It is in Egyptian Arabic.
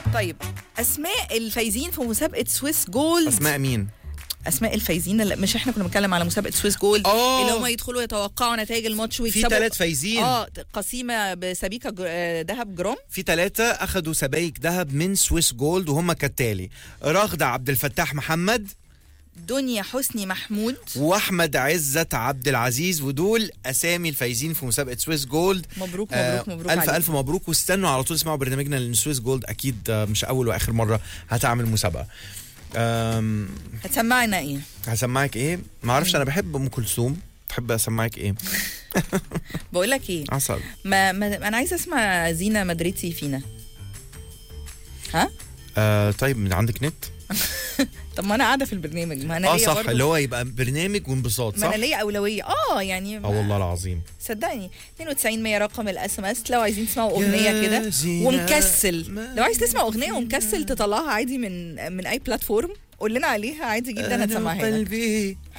طيب اسماء الفايزين في مسابقه سويس جولد اسماء مين اسماء الفايزين لا مش احنا كنا بنتكلم على مسابقه سويس جولد آه. اللي هم يدخلوا يتوقعوا نتائج الماتش في ويكسبوا ثلاث فايزين اه قسيمه بسبيكه جر- آه، ذهب جرام في ثلاثة أخدوا سبايك ذهب من سويس جولد وهم كالتالي رغدة عبد الفتاح محمد دنيا حسني محمود وأحمد عزت عبد العزيز ودول أسامي الفايزين في مسابقة سويس جولد مبروك آه، مبروك مبروك ألف عليك. ألف مبروك واستنوا على طول اسمعوا برنامجنا لأن سويس جولد أكيد آه، مش أول وآخر مرة هتعمل مسابقة أم، هتسمعنا ايه هسمعك إيه معرفش أنا بحب أم كلثوم تحب أسمعك إيه بقول لك ايه عسل ما, ما انا عايزه اسمع زينه مدريتي فينا ها آه طيب من عندك نت طب ما انا قاعده في البرنامج ما انا اه ليا صح برضو- اللي هو يبقى برنامج وانبساط ما صح انا ليا اولويه اه يعني اه والله العظيم صدقني 92 100 رقم الاس ام اس لو عايزين تسمعوا اغنيه يا كده زينة ومكسل ما لو عايز تسمع اغنيه ومكسل تطلعها عادي من من اي بلاتفورم قول لنا عليها عادي جدا أنا هتسمعها لك قلبي